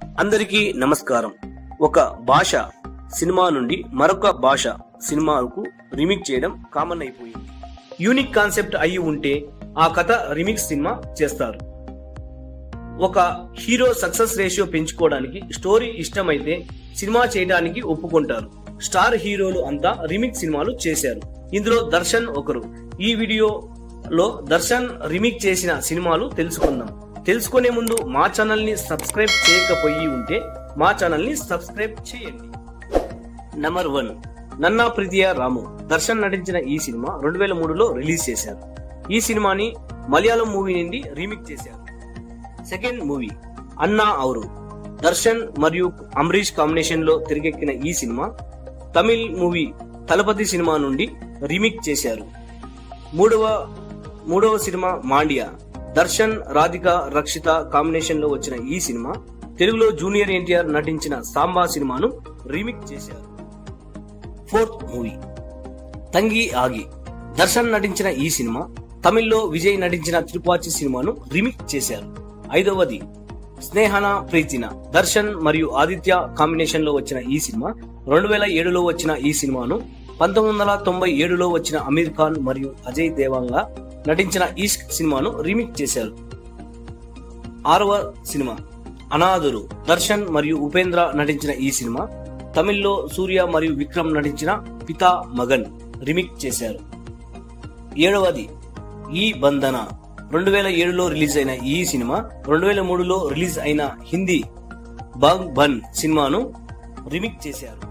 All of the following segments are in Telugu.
అందరికీ నమస్కారం ఒక భాష సినిమా నుండి మరొక భాష సినిమాకు రీమేక్ చేయడం కామన్ అయిపోయింది యూనిక్ కాన్సెప్ట్ అయి ఉంటే ఆ కథ రీమిక్స్ సినిమా చేస్తారు ఒక హీరో సక్సెస్ రేషియో పెంచుకోవడానికి స్టోరీ ఇష్టమైతే సినిమా చేయడానికి ఒప్పుకుంటారు స్టార్ హీరోలు అంతా రీమిక్ సినిమాలు చేశారు ఇందులో దర్శన్ ఒకరు ఈ వీడియోలో దర్శన్ రీమిక్ చేసిన సినిమాలు తెలుసుకుందాం తెలుసుకునే ముందు మా ఛానల్ ని సబ్స్క్రైబ్ చేయకపోయి ఉంటే మా ఛానల్ ని సబ్స్క్రైబ్ చేయండి నంబర్ వన్ నన్నా ప్రీతియ రాము దర్శన్ నటించిన ఈ సినిమా రెండు వేల మూడులో రిలీజ్ చేశారు ఈ సినిమాని మలయాళం మూవీ నుండి రీమిక్ చేశారు second movie Annavru Darshan మరియు అంబరీష్ కాంబినేషన్ లో తిరిగెక్కిన ఈ cinema Tamil movie Thalapathi cinema నుండి రీమిక్ చేశారు మూడవ మూడవ సినిమా మాండియా దర్శన్ రాధిక రక్షిత కాంబినేషన్ లో వచ్చిన ఈ సినిమా తెలుగులో జూనియర్ ఎన్టీఆర్ నటించిన సాంబా సినిమాను రీమిక్ చేశారు ఫోర్త్ మూవీ తంగి ఆగి దర్శన్ నటించిన ఈ సినిమా తమిళ్లో విజయ్ నటించిన తిరుపాచి సినిమాను రీమిక్ చేశారు ఐదవది స్నేహన ప్రీతిన దర్శన్ మరియు ఆదిత్య కాంబినేషన్ లో వచ్చిన ఈ సినిమా రెండు వేల ఏడులో వచ్చిన ఈ సినిమాను పంతొమ్మిది వందల తొంభై ఏడులో వచ్చిన అమీర్ ఖాన్ మరియు అజయ్ దేవాంగా నటించిన ఈష్క్ సినిమాను రీమిక్ చేశారు ఆరవ సినిమా అనాథులు దర్శన్ మరియు ఉపేంద్ర నటించిన ఈ సినిమా తమిళ్లో సూర్య మరియు విక్రమ్ నటించిన పితా మగన్ రీమిక్ చేశారు ఏడవది ఈ బంధన రెండు వేల ఏడులో రిలీజ్ అయిన ఈ సినిమా రెండు వేల మూడులో రిలీజ్ అయిన హిందీ బాగ్ బన్ సినిమాను రీమిక్ చేశారు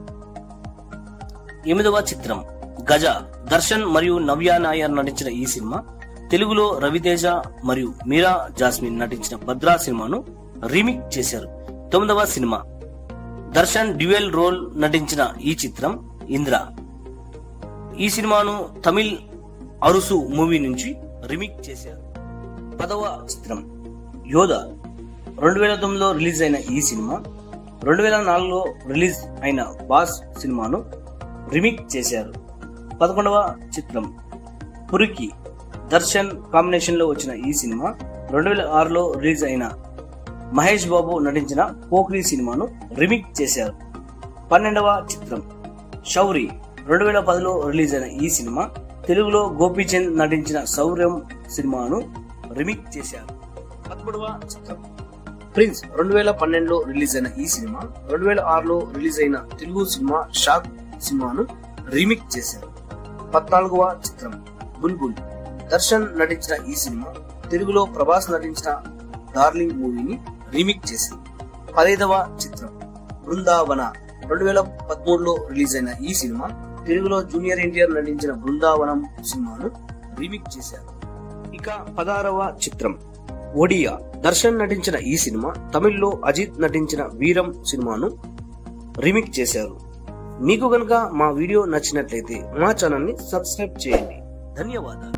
ఎనిమిదవ చిత్రం గజ దర్శన్ మరియు నవ్య నాయర్ నటించిన ఈ సినిమా తెలుగులో రవితేజ మరియు మీరా జాస్మిన్ నటించిన భద్రా సినిమాను రీమిక్ చేశారు తొమ్మిదవ సినిమా దర్శన్ డ్యూయల్ రోల్ నటించిన ఈ చిత్రం ఇంద్ర ఈ సినిమాను తమిళ్ అరుసు మూవీ నుంచి రీమిక్ చేశారు పదవ చిత్రం యోధ రెండు వేల తొమ్మిదిలో రిలీజ్ అయిన ఈ సినిమా రెండు వేల నాలుగులో రిలీజ్ అయిన బాస్ సినిమాను రీమిక్ చేశారు పదకొండవ చిత్రం పురికి దర్శన్ కాంబినేషన్ లో వచ్చిన ఈ సినిమా రెండు వేల ఆరులో రిలీజ్ అయిన మహేష్ బాబు నటించిన పోఖ్రీ సినిమాను రీమిక్ చేశారు పన్నెండవ చిత్రం శౌరి రెండు వేల పదిలో రిలీజ్ అయిన ఈ సినిమా తెలుగులో గోపీచంద్ నటించిన శౌర్యం సినిమాను రీమిక్ చేశారు పదమూడవ చిత్రం ప్రిన్స్ రెండు వేల పన్నెండులో రిలీజ్ అయిన ఈ సినిమా రెండు వేల ఆరులో రిలీజ్ అయిన తెలుగు సినిమా షాక్ సినిమాను రీమిక్ చేశారు పద్నాలుగవ చిత్రం బుల్బుల్ దర్శన్ నటించిన ఈ సినిమా తెలుగులో ప్రభాస్ నటించిన డార్లింగ్ మూవీని రీమిక్ చేసింది పదైదవ చిత్రం బృందావన రెండు వేల పదమూడులో రిలీజ్ అయిన ఈ సినిమా తెలుగులో జూనియర్ ఎన్టీఆర్ నటించిన బృందావనం సినిమాను రీమిక్ చేశారు ఇక పదహారవ చిత్రం ఒడియా దర్శన్ నటించిన ఈ సినిమా తమిళ్లో అజిత్ నటించిన వీరం సినిమాను రీమిక్ చేశారు మీకు గనుక మా వీడియో నచ్చినట్లయితే మా ఛానల్ ని సబ్స్క్రైబ్ చేయండి ధన్యవాదాలు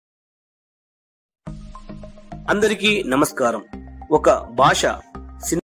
అందరికీ నమస్కారం ఒక భాష